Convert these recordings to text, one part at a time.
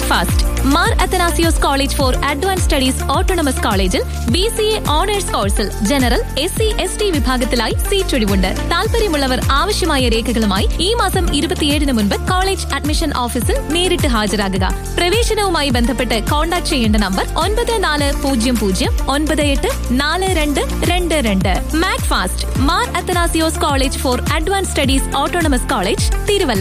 Fast Mar Athanasios college for advance studies autonomous കോളേജിൽ B C A honours കോഴ്സിൽ general S C S T വിഭാഗത്തിലായി seat ഒഴിവുണ്ട് താല്പര്യമുള്ളവർ ആവശ്യമായ രേഖകളുമായി ഈ മാസം ഇരുപത്തിയേഴിന് മുൻപ് കോളേജ് അഡ്മിഷൻ ഓഫീസിൽ നേരിട്ട് ഹാജരാകുക പ്രവേശനവുമായി ബന്ധപ്പെട്ട് കോൺടാക്ട് ചെയ്യേണ്ട നമ്പർ ഒൻപത് നാല് പൂജ്യം പൂജ്യം ഒൻപത് എട്ട് നാല് രണ്ട് രണ്ട് രണ്ട് mac fast Mar Athanasios college for advance studies autonomous college Thiruvalla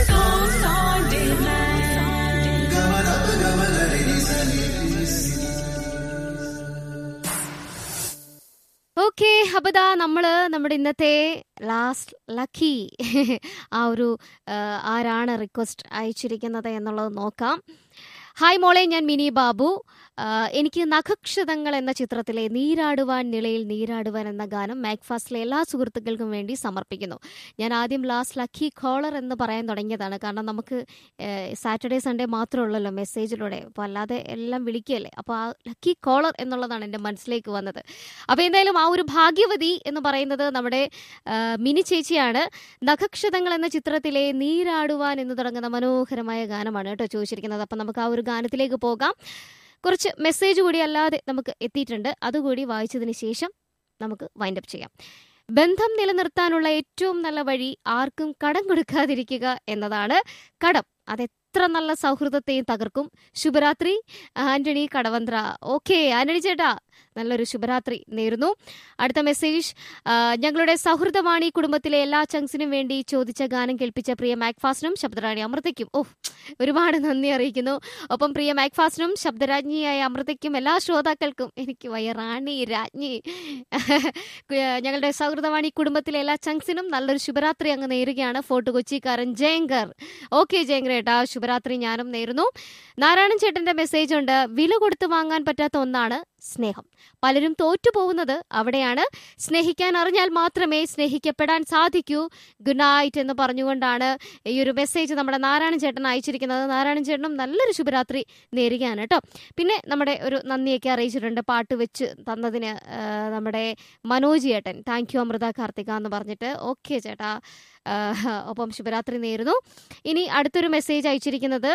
okay അപ്പൊ ദാ നമ്മള് നമ്മുടെ ഇന്നത്തെ ലാസ്റ്റ് ലക്കി ആ ഒരു ആ, ആരാണ് റിക്വസ്റ്റ് അയച്ചിരിക്കുന്നത് എന്നുള്ളത് നോക്കാം ഹായ് മോളെ ഞാൻ മിനി ബാബു ആ, എനിക്ക് നഖക്ഷതങ്ങൾ എന്ന ചിത്രത്തിലെ നീരാടുവാൻ നിളയിൽ നീരാടുവാൻ എന്ന ഗാനം മാക്ഫാസ്റ്റിലെ എല്ലാ സുഹൃത്തുക്കൾക്കും വേണ്ടി സമർപ്പിക്കുന്നു ഞാൻ ആദ്യം ലാസ്റ്റ് ലക്കി കോളർ എന്ന് പറയാൻ തുടങ്ങിയതാണ് കാരണം നമുക്ക് സാറ്റർഡേ സൺഡേ മാത്രമുള്ളല്ലോ മെസ്സേജിലൂടെ അപ്പോൾ അല്ലാതെ എല്ലാം വിളിക്കുകയല്ലേ അപ്പോൾ ആ ലക്കി കോളർ എന്നുള്ളതാണ് എൻ്റെ മനസ്സിലേക്ക് വന്നത് അപ്പോൾ എന്തായാലും ആ ഒരു ഭാഗ്യവതി എന്ന് പറയുന്നത് നമ്മുടെ ആ, മിനി ചേച്ചിയാണ് നഖക്ഷതങ്ങൾ എന്ന ചിത്രത്തിലെ നീരാടുവാൻ എന്ന് തുടങ്ങുന്ന മനോഹരമായ ഗാനമാണ് കേട്ടോ ചോദിച്ചിരിക്കുന്നത് അപ്പം നമുക്ക് ആ ഒരു ഗാനത്തിലേക്ക് പോകാം കുറച്ച് മെസ്സേജ് കൂടി അല്ലാതെ നമുക്ക് എത്തിയിട്ടുണ്ട് അതുകൂടി വായിച്ചതിന് ശേഷം നമുക്ക് വൈൻഡപ്പ് ചെയ്യാം ബന്ധം നിലനിർത്താനുള്ള ഏറ്റവും നല്ല വഴി ആർക്കും കടം കൊടുക്കാതിരിക്കുക എന്നതാണ് കടം അതെത്ര നല്ല സൗഹൃദത്തെയും തകർക്കും ശുഭരാത്രി ആന്റണി കടവന്ത്ര ഓക്കെ ആന്റണി ചേട്ടാ നല്ലൊരു ശുഭരാത്രി നേരുന്നു അടുത്ത മെസ്സേജ് ആ, ഞങ്ങളുടെ സൗഹൃദവാണി കുടുംബത്തിലെ എല്ലാ ചങ്സിനും വേണ്ടി ചോദിച്ച ഗാനം കേൾപ്പിച്ച പ്രിയ മാക്ഫാസ്റ്റിനും ശബ്ദറാണി അമൃതയ്ക്കും ഓ ഒരുപാട് നന്ദി അറിയിക്കുന്നു ഒപ്പം പ്രിയ മാക്ഫാസ്റ്റിനും ശബ്ദരാജ്ഞിയായ അമൃതയ്ക്കും എല്ലാ ശ്രോതാക്കൾക്കും എനിക്ക് വയ്യ റാണി രാജ്ഞി ഞങ്ങളുടെ സൗഹൃദവാണി കുടുംബത്തിലെ എല്ലാ ചങ്സിനും നല്ലൊരു ശുഭരാത്രി അങ്ങ് നേരുകയാണ് ഫോർട്ട് കൊച്ചിക്കാരൻ ജയങ്കർ ഓക്കെ ജയങ്കർ ഏട്ടാ ശുഭരാത്രി ഞാനും നേരുന്നു നാരായണൻ ചേട്ടന്റെ മെസ്സേജ് ഉണ്ട് വില കൊടുത്ത് വാങ്ങാൻ പറ്റാത്ത ഒന്നാണ് സ്നേഹം പലരും തോറ്റുപോകുന്നത് അവിടെയാണ് സ്നേഹിക്കാൻ അറിഞ്ഞാൽ മാത്രമേ സ്നേഹിക്കപ്പെടാൻ സാധിക്കൂ ഗുഡ് നൈറ്റ് എന്ന് പറഞ്ഞുകൊണ്ടാണ് ഈ ഒരു മെസ്സേജ് നമ്മുടെ നാരായണൻ ചേട്ടൻ അയച്ചിരിക്കുന്നത് നാരായണൻ ചേട്ടനും നല്ലൊരു ശുഭരാത്രി നേരുകയാണ് കേട്ടോ പിന്നെ നമ്മുടെ ഒരു നന്ദിയൊക്കെ അറിയിച്ചിട്ടുണ്ട് പാട്ട് വെച്ച് തന്നതിന് ആ, നമ്മുടെ മനോജ് ചേട്ടൻ താങ്ക് യു അമൃത കാർത്തിക എന്ന് പറഞ്ഞിട്ട് ഓക്കെ ചേട്ടാ ആ, ഒപ്പം ശുഭരാത്രി നേരുന്നു ഇനി അടുത്തൊരു മെസ്സേജ് അയച്ചിരിക്കുന്നത്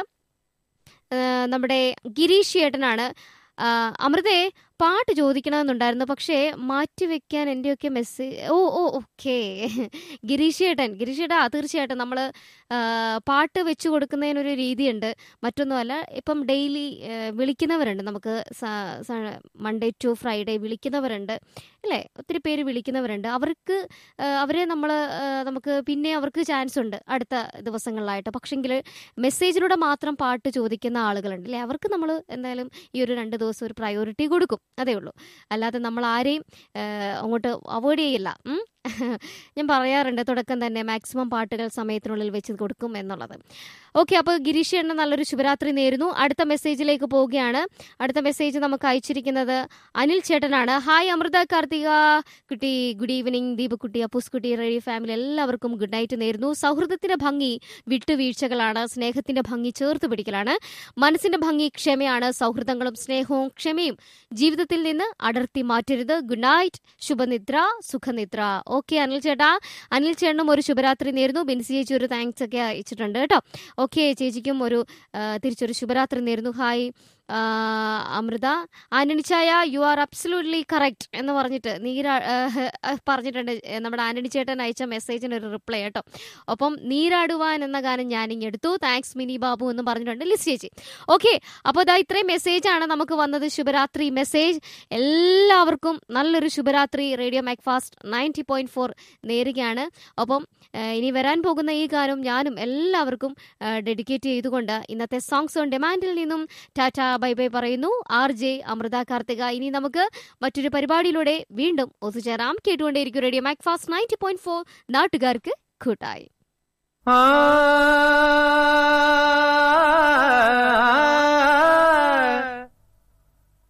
ആ, നമ്മുടെ ഗിരീഷ് ചേട്ടനാണ് ആ, അമൃതേ പാട്ട് ചോദിക്കണമെന്നുണ്ടായിരുന്നു പക്ഷേ മാറ്റിവെക്കാൻ എൻ്റെയൊക്കെ message oh oh okay Girish ചേട്ടൻ ഗിരീഷ് ചേട്ടാ തീർച്ചയായിട്ടും നമ്മൾ പാട്ട് വെച്ച് കൊടുക്കുന്നതിനൊരു രീതിയുണ്ട് മറ്റൊന്നുമല്ല ഇപ്പം ഡെയിലി വിളിക്കുന്നവരുണ്ട് നമുക്ക് മൺഡേ ടു ഫ്രൈഡേ വിളിക്കുന്നവരുണ്ട് അല്ലേ ഒത്തിരി പേര് വിളിക്കുന്നവരുണ്ട് അവർക്ക് ആ, അവരെ നമ്മൾ നമുക്ക് പിന്നെ അവർക്ക് ചാൻസ് ഉണ്ട് അടുത്ത ദിവസങ്ങളിലായിട്ട് പക്ഷെങ്കിൽ മെസ്സേജിലൂടെ മാത്രം പാട്ട് ചോദിക്കുന്ന ആളുകളുണ്ട് അല്ലേ അവർക്ക് നമ്മൾ എന്തായാലും ഈ ഒരു രണ്ട് ദിവസം ഒരു പ്രയോറിറ്റി കൊടുക്കും അതേ ഉള്ളൂ അല്ലാതെ നമ്മൾ ആരെയും ആ, അങ്ങോട്ട് അവോയ്ഡ് ചെയ്യില്ല ഉം. ഞാൻ പറയാറുണ്ട് തുടക്കം തന്നെ മാക്സിമം പാട്ടുകൾ സമയത്തിനുള്ളിൽ വെച്ച് കൊടുക്കും എന്നുള്ളത് ഓക്കെ അപ്പോൾ ഗിരീഷ് എണ്ണ നല്ലൊരു ശുഭരാത്രി നേരുന്നു അടുത്ത മെസ്സേജിലേക്ക് പോവുകയാണ് അടുത്ത മെസ്സേജ് നമുക്ക് അയച്ചിരിക്കുന്നത് അനിൽ ചേട്ടനാണ് ഹായ് അമൃത കാർത്തിക കുട്ടി ഗുഡ് ഈവനിങ് ദീപക്കുട്ടി അപ്പൂസ്കുട്ടി റേഡിയോ ഫാമിലി എല്ലാവർക്കും ഗുഡ് നൈറ്റ് നേരുന്നു സൗഹൃദത്തിന്റെ ഭംഗി വിട്ടുവീഴ്ചകളാണ് സ്നേഹത്തിന്റെ ഭംഗി ചേർത്ത് പിടിക്കലാണ് മനസ്സിന്റെ ഭംഗി ക്ഷമയാണ് സൗഹൃദങ്ങളും സ്നേഹവും ക്ഷമയും ജീവിതത്തിൽ നിന്ന് അടർത്തി മാറ്റരുത് ഗുഡ് നൈറ്റ് ശുഭനിദ്ര സുഖനിദ്ര ഓക്കെ അനിൽ ചേട്ടാ അനിൽ ചേട്ടനും ഒരു ശുഭരാത്രി നേരുന്നു ബിൻസി ചേച്ചി ഒരു താങ്ക്സ് ഒക്കെ അയച്ചിട്ടുണ്ട് കേട്ടോ ഓക്കെ ചേച്ചിക്കും ഒരു ആ, തിരിച്ചൊരു ശുഭരാത്രി നേരുന്നു ഹായ് ആ, അമൃത ആന്റണി ചായ യു ആർ അബ്സലൂട്ട്ലി കറക്റ്റ് എന്ന് പറഞ്ഞിട്ട് നീരാ ആ, ആ, പറഞ്ഞിട്ടുണ്ട് ഏ, നമ്മുടെ ആന്റണി ചേട്ടൻ അയച്ച മെസ്സേജിന് ഒരു റിപ്ലൈ കേട്ടോ ഒപ്പം നീരാടുവാൻ എന്ന ഗാനം ഞാനിങ് എടുത്തു താങ്ക്സ് മിനി ബാബു എന്ന് പറഞ്ഞിട്ടുണ്ട് ലിസ്റ്റ് ചേച്ചി ഓക്കെ അപ്പോൾ ഇതാ ഇത്രയും മെസ്സേജാണ് നമുക്ക് വന്നത് ശുഭരാത്രി മെസ്സേജ് എല്ലാവർക്കും നല്ലൊരു ശുഭരാത്രി radio Macfast ninety point four നേരുകയാണ് ഒപ്പം ആ, ഇനി വരാൻ പോകുന്ന ഈ ഗാനം ഞാനും എല്ലാവർക്കും ഡെഡിക്കേറ്റ് ചെയ്തുകൊണ്ട് ഇന്നത്തെ സോങ്സ് ഓൺ ഡിമാൻഡിൽ നിന്നും ടാറ്റ ബൈ ബൈ പറയുന്നു ആർ ജെ അമൃത കാർത്തിക ഇനി നമുക്ക് മറ്റൊരു പരിപാടിയിലൂടെ വീണ്ടും ഒത്തുചേരാം കേട്ടുകൊണ്ടേയിരിക്കും radio Macfast ninety point four നാട്ടുകാർക്ക് കൂട്ടായി ആ